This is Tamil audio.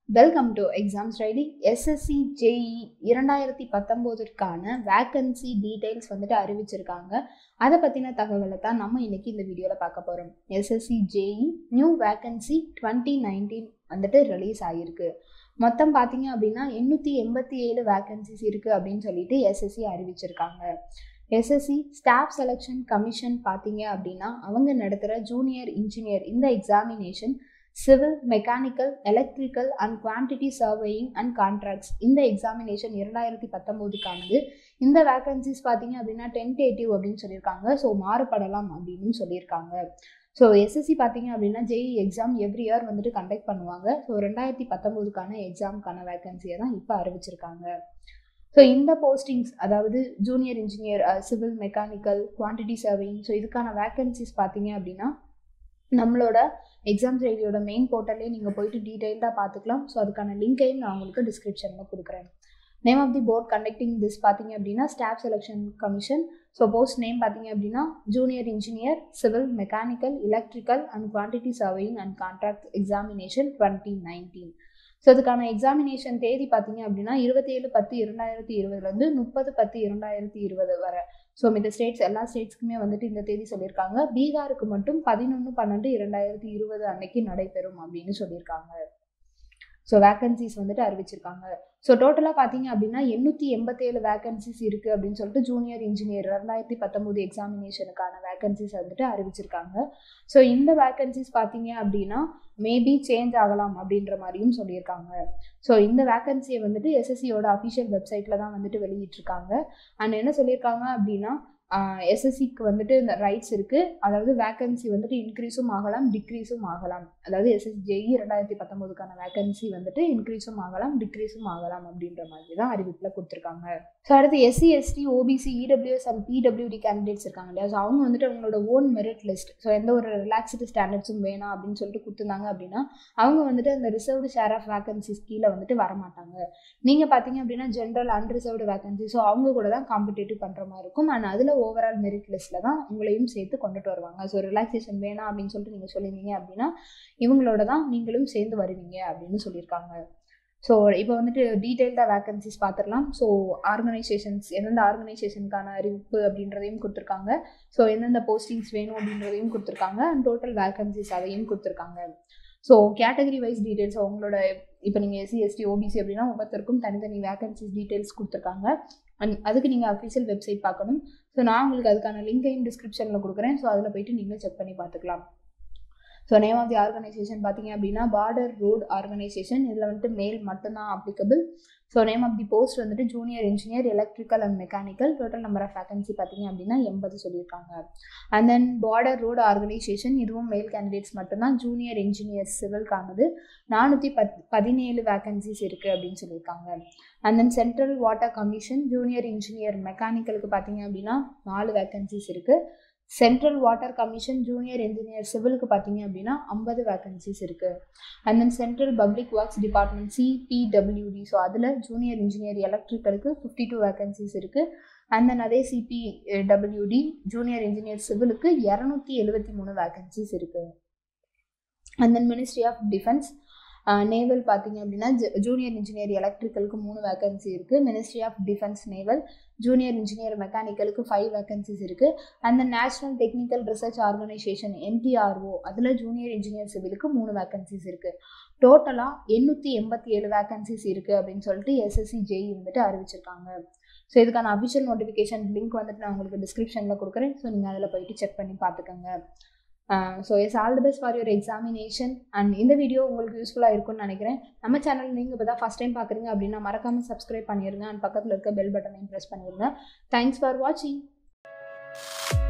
welcome to exams ready SSC JE இரண்டாயிரத்தி பத்தொம்போதுக்கான வேக்கன்சி டீட்டெயில்ஸ் வந்துட்டு அறிவிச்சிருக்காங்க அதை பற்றின தகவலை தான் நம்ம இன்னைக்கு இந்த வீடியோவில் பார்க்க போகிறோம் SSC JE new vacancy twenty nineteen வந்துட்டு ரிலீஸ் ஆகிருக்கு மொத்தம் பார்த்தீங்க அப்படின்னா எண்ணூற்றி எண்பத்தி ஏழு வேக்கன்சிஸ் இருக்குது அப்படின்னு சொல்லிட்டு எஸ்எஸ்சி அறிவிச்சிருக்காங்க எஸ்எஸ்சி ஸ்டாஃப் செலெக்ஷன் கமிஷன் பார்த்தீங்க அப்படின்னா அவங்க நடத்துகிற ஜூனியர் இன்ஜினியர் இந்த examination civil mechanical electrical and quantity surveying and contracts இந்த எக்ஸாமினேஷன் இரண்டாயிரத்தி பத்தொம்போதுக்கானது இந்த வேக்கன்சிஸ் பார்த்தீங்க அப்படின்னா டென்டேட்டிவ் அப்படின்னு சொல்லியிருக்காங்க ஸோ மாறுபடலாம் அப்படின்னு சொல்லியிருக்காங்க ஸோ எஸ்எஸ்சி பார்த்தீங்க அப்படின்னா ஜேஇ எக்ஸாம் எவ்ரி இயர் வந்துட்டு கண்டக்ட் பண்ணுவாங்க ஸோ ரெண்டாயிரத்தி பத்தொம்போதுக்கான எக்ஸாமுக்கான வேக்கன்சியை தான் இப்போ அறிவிச்சிருக்காங்க ஸோ இந்த போஸ்டிங்ஸ் அதாவது junior engineer civil mechanical quantity surveying so இதுக்கான வேக்கன்சிஸ் பார்த்தீங்க அப்படின்னா நம்மளோட எக்ஸாம்ஸ் ஐடியோட மெயின் போர்ட்டல்லே நீங்கள் போயிட்டு டீட்டெயில்டாக பார்த்துக்கலாம் ஸோ அதுக்கான லிங்கையும் நான் உங்களுக்கு டிஸ்கிரிப்ஷனில் கொடுக்குறேன் name of the board conducting this பார்த்தீங்க அப்படின்னா staff selection commission so post name பார்த்தீங்க அப்படின்னா junior engineer civil mechanical electrical and quantity surveying and contract examination twenty nineteen so அதுக்கான எக்ஸாமினேஷன் தேதி பார்த்தீங்க அப்படின்னா இருபத்தி ஏழு பத்து இரண்டாயிரத்தி இருபதுலேருந்து முப்பது பத்து இரண்டாயிரத்தி இருபது வரை ஸோ மித்த ஸ்டேட்ஸ் எல்லா ஸ்டேட்ஸ்க்குமே வந்துட்டு இந்த தேதி சொல்லியிருக்காங்க பீகாருக்கு மட்டும் பதினொன்று பன்னெண்டு இரண்டாயிரத்தி இருபது அன்னைக்கு நடைபெறும் அப்படின்னு சொல்லியிருக்காங்க ஸோ வேக்கன்சிஸ் வந்துட்டு அறிவிச்சிருக்காங்க ஸோ டோட்டலாக பார்த்தீங்க அப்படின்னா எண்ணூற்றி எண்பத்தேழு வேக்கன்சிஸ் இருக்குது அப்படின்னு சொல்லிட்டு ஜூனியர் இன்ஜினியர் ரெண்டாயிரத்தி பத்தொம்போது எக்ஸாமினேஷனுக்கான வேக்கன்சிஸ் வந்துட்டு அறிவிச்சிருக்காங்க ஸோ இந்த வேக்கன்சிஸ் பார்த்தீங்க அப்படின்னா மேபி சேஞ்ச் ஆகலாம் அப்படின்ற மாதிரியும் சொல்லியிருக்காங்க ஸோ இந்த வேக்கன்சியை வந்துட்டு எஸ்எஸ்சியோட அஃபிஷியல் வெப்சைட்டில் தான் வந்துட்டு வெளியிட்டிருக்காங்க அண்ட் என்ன சொல்லியிருக்காங்க அப்படின்னா எஸ்எஸ்சிக்கு வந்துட்டு இந்த ரைட்ஸ் இருக்குது அதாவது வேக்கன்சி வந்துட்டு இன்க்ரீஸும் ஆகலாம் டிக்ரீஸும் ஆகலாம் அதாவது எஸ்எஸ்சி ஜேஇ ரெண்டாயிரத்தி பத்தொம்போதுக்கான வேக்கன்சி வந்துட்டு இன்க்ரீஸும் ஆகலாம் டிக்ரீஸும் ஆகலாம் அப்படின்ற மாதிரி தான் அறிவிப்பில் கொடுத்துருக்காங்க ஸோ அடுத்து SC ST OBC EWS and PWD candidates இருக்காங்க இல்லையா ஸோ அவங்க வந்துட்டு அவங்களோட ஓன் மெரிட் லிஸ்ட் ஸோ எந்த ஒரு ரிலாக்ஸ்டு ஸ்டாண்டர்ட்ஸும் வேணாம் அப்படின்னு சொல்லிட்டு கொடுத்துருந்தாங்க அப்படின்னா அவங்க வந்துட்டு அந்த ரிசர்வ்டு ஷேர் ஆஃப் வேக்கன்சிஸ் கீழே வந்துட்டு வரமாட்டாங்க நீங்கள் பார்த்தீங்க அப்படின்னா ஜென்ரல் அன்ரிசர்வ்டு வேக்கன்சி ஸோ அவங்க கூட தான் காம்படேட்டிவ் பண்ணுற மாதிரி இருக்கும் அண்ட் அதில் ஓவரால் மெரிட் லிஸ்ட்டில் தான் உங்களையும் சேர்த்து கொண்டுட்டு வருவாங்க ஸோ ரிலாக்ஸேஷன் வேணாம் அப்படின்னு சொல்லிட்டு நீங்கள் சொல்லியிருந்தீங்க அப்படின்னா இவங்களோட தான் நீங்களும் சேர்ந்து வருவீங்க அப்படின்னு சொல்லியிருக்காங்க ஸோ இப்போ வந்துட்டு டீட்டெயில்டாக வேக்கன்சிஸ் பார்த்துடலாம் ஸோ ஆர்கனைசேஷன்ஸ் எந்தெந்த ஆர்கனைசேஷனுக்கான அறிவிப்பு அப்படின்றதையும் கொடுத்துருக்காங்க ஸோ எந்தெந்த போஸ்டிங்ஸ் வேணும் அப்படின்றதையும் கொடுத்துருக்காங்க அண்ட் டோட்டல் வேக்கன்சிஸ் அதையும் கொடுத்துருக்காங்க ஸோ கேட்டகரி வைஸ் டீட்டெயில்ஸ் அவங்களோட இப்போ நீங்கள் எஸ்சி எஸ்டி ஓபிசி அப்படின்னா ஒவ்வொருத்தருக்கும் தனித்தனி வேக்கன்சிஸ் டீட்டெயில்ஸ் கொடுத்துருக்காங்க அண்ட் அதுக்கு நீங்கள் அஃபிஷியல் வெப்சைட் பார்க்கணும் ஸோ நான் உங்களுக்கு அதுக்கான லிங்கையும் டிஸ்கிரிப்ஷனில் கொடுக்குறேன் ஸோ அதில் போயிட்டு நீங்கள் செக் பண்ணி பார்த்துக்கலாம் so name of the organisation பார்த்தீங்க அப்படின்னா பார்டர் ரோட் ஆர்கனைசேஷன் இதில் வந்துட்டு மேல் மட்டும்தான் applicable so name of the post வந்துட்டு junior engineer electrical and mechanical total number of vacancy பார்த்தீங்க அப்படின்னா எண்பது சொல்லியிருக்காங்க and then border road organisation இதுவும் மேல் கேண்டிடேட்ஸ் மட்டும்தான் ஜூனியர் இன்ஜினியர் சிவில்கானது நானூற்றி பத் பதினேழு வேகன்சிஸ் இருக்குது அப்படின்னு சொல்லியிருக்காங்க and then central water commission junior engineer மெக்கானிக்கலுக்கு பார்த்தீங்க அப்படின்னா நாலு வேகன்சிஸ் இருக்குது central water commission junior engineer சிவிலுக்கு பார்த்தீங்க அப்படின்னா ஐம்பது வேகன்சிஸ் இருக்குது and then central public works department CPWD so அதில் ஜூனியர் இன்ஜினியர் எலக்ட்ரிக்கலுக்கு ஃபிஃப்டி டூ வேகன்சிஸ் இருக்குது அண்ட் தென் அதே சிபிடபிள்யூடி ஜூனியர் இன்ஜினியர் சிவிலுக்கு இரநூத்தி எழுபத்தி மூணு வேகன்சிஸ் இருக்குது and then ministry of defence naval பார்த்தீங்க அப்படின்னா ஜூனியர் இன்ஜினியர் எலக்ட்ரிக்கலுக்கு மூணு வேகன்சி இருக்குது ministry of defence naval junior engineer மெக்கானிக்கலுக்கு ஃபைவ் வேகன்சிஸ் இருக்குது and national technical research organisation NTRO அதில் ஜூனியர் இன்ஜினியர் சிவிலுக்கு மூணு வேகன்சிஸ் இருக்குது டோட்டலாக எண்ணூற்றி எண்பத்தி ஏழு வேகன்சிஸ் இருக்குது அப்படின்னு சொல்லிட்டு எஸ்எஸ்சி ஜேஇ வந்துட்டு அறிவிச்சிருக்காங்க ஸோ இதுக்கான அஃபிஷியல் நோட்டிஃபிகேஷன் லிங்க் வந்துட்டு நான் உங்களுக்கு டிஸ்கிரிப்ஷனில் கொடுக்குறேன் ஸோ நீங்கள் அதில் போயிட்டு செக் பண்ணி பார்த்துக்கோங்க so yes all the best for your examination and இந்த வீடியோ உங்களுக்கு யூஸ்ஃபுல்லாக இருக்கும்னு நினைக்கிறேன் நம்ம சேனல் நீங்கள் இப்போ தான் ஃபஸ்ட் டைம் பார்க்குறீங்க அப்படின்னா மறக்காமல் சப்ஸ்கிரைப் பண்ணிடுங்க அண்ட் பக்கத்தில் இருக்க பெல் பட்டனையும் ப்ரெஸ் பண்ணிடுங்க தேங்க்ஸ் ஃபார் வாட்சிங்